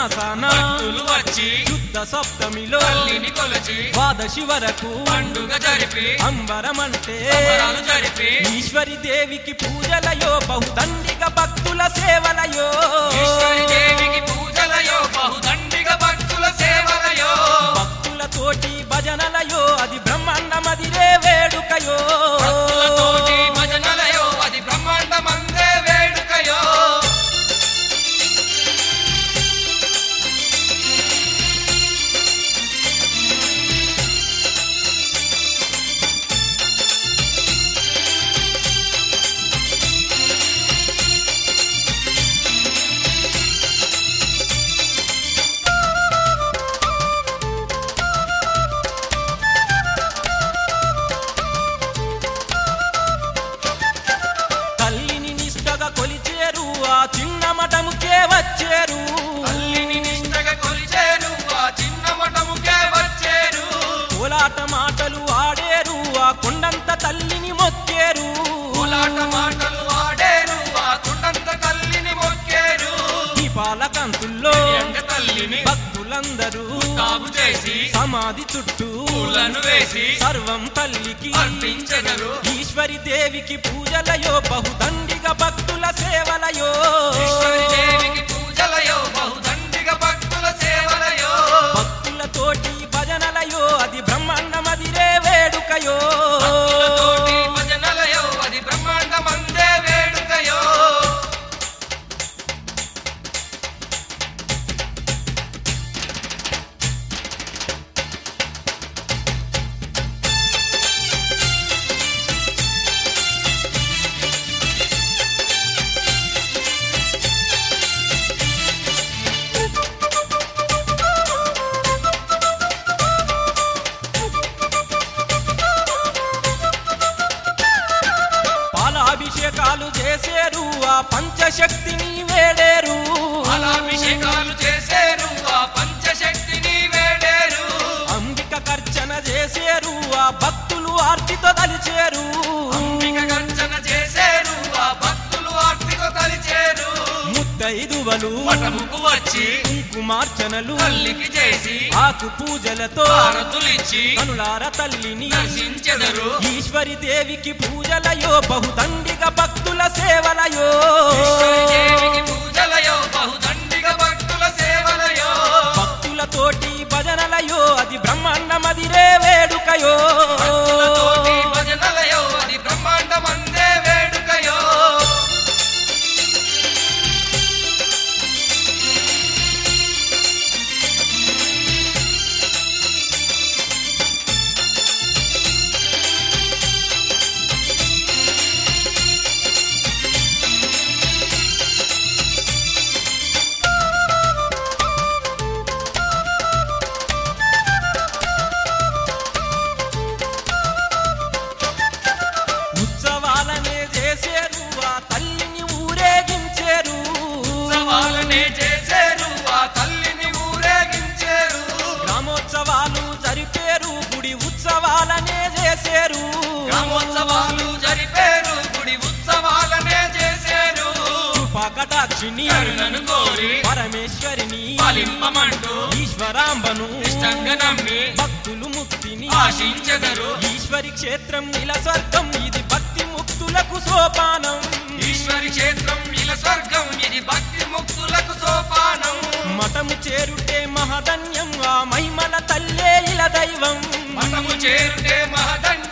మాసాన భక్తులు వచ్చి శుద్ధ సప్తమిలో తల్లిని కొలచి ద్వాదశి వరకు పండుగ జరిపి అంబరమంటే సంబరాలు జరిపి ఈశ్వరి దేవికి పూజలయో బహుదండిగ భక్తుల సేవలయో ఈశ్వరి దేవికి పూజలయో బహుదండిగ భక్తుల సేవలయో భక్తులతోటి భజనలయో అది బ్రహ్మాండమదిరే వేడుకయో భక్తులతోటి భజనలయో అది బ్రహ్మాండమందే వేడుకయో తల్లిని నిష్టగా కొలిచేరు ఆ చిన్న మఠముకే వచ్చేరు తల్లిని నిష్టగా కొలిచేరు ఆ చిన్న మఠముకే వచ్చేరు కోలాట మాటలు ఆడేరు ఆ కొండంత తల్లిని మొక్కేరు కోలాట మాటలు ఆడేరు ఆ కొండంత తల్లిని మొక్కేరు దీపాల కంతుల్లో ఎండ తల్లిని భక్తులందరూ కాపు చేసి సమాధి చుట్టూ పూలను వేసి సర్వం తల్లికి అర్పించెదరు ఈశ్వరి దేవికి పూజలయో బహుదండిగ భక్తుల సేవలయో ఈశ్వరి దేవికి పూజలయో బహుదండిగ భక్తుల సేవలయో భక్తులతోటి భజనలయో అది బ్రహ్మాండమదిరే వేడుకయో భక్తులతోటి భజనలయో అది బ్రహ్మాండమందే వేడుకయో పాలాభిషేకాలు చేసేరు ఆ పంచశక్తిని వేడేరు పాలాభిషేకాలు చేసేరు ఆ పంచశక్తిని వేడేరు అంబిక కర్చన చేసేరు ఆ భక్తులు ఆర్తితో తలిచేరు అంబిక గర్జన చేసేరు ఆ భక్తులు ఆర్తితో తలిచేరు ముత్తైదువలు మఠముకు వచ్చి కుంకుమార్చనలు తల్లికి చేసి ఆకు పూజలతో హారతులిచ్చి కనులార తల్లిని దర్శించెదరు ఈశ్వరి దేవికి పూజలయో బహుదండిగ భక్తుల సేవలయో ఈశ్వరి దేవికి పూజలయో బహుదండిగ భక్తుల సేవలయో భక్తులతోటి భజనలయో అది బ్రహ్మాండమదిరే వేడుకయో భక్తులతోటి భజనలయో అది బ్రహ్మాండమందే వేడుకయో ఉత్సవాలనే చేసేరు ఆ తల్లిని ఊరేగించేరు ఉత్సవాలనే చేసేరు ఆ తల్లిని ఊరేగించేరు గ్రామోత్సవాలు జరిపేరు గుడి ఉత్సవాలనే చేసేరు గ్రామోత్సవాలు జరిపేరు గుడి ఉత్సవాలనే చేసేరు కృపాకటాక్షిని కరుణను కోరి పరమేశ్వరిని పాలింపమంటూ ఈశ్వరాంబను ఇష్టంగా నమ్మి భక్తులు ముక్తిని ఆశించెదరు ఈశ్వరి క్షేత్రం ఇలా స్వర్గం ఇది భక్తి ముక్తులకు సోపానం ఈశ్వరి క్షేత్రం ఇల స్వర్గం ఇది భక్తి ముక్తులకు సోపానం మఠము చేరుటే మహధన్యం ఆ మహిమల తల్లే ఇల దైవం మఠము చేరుటే మహదండ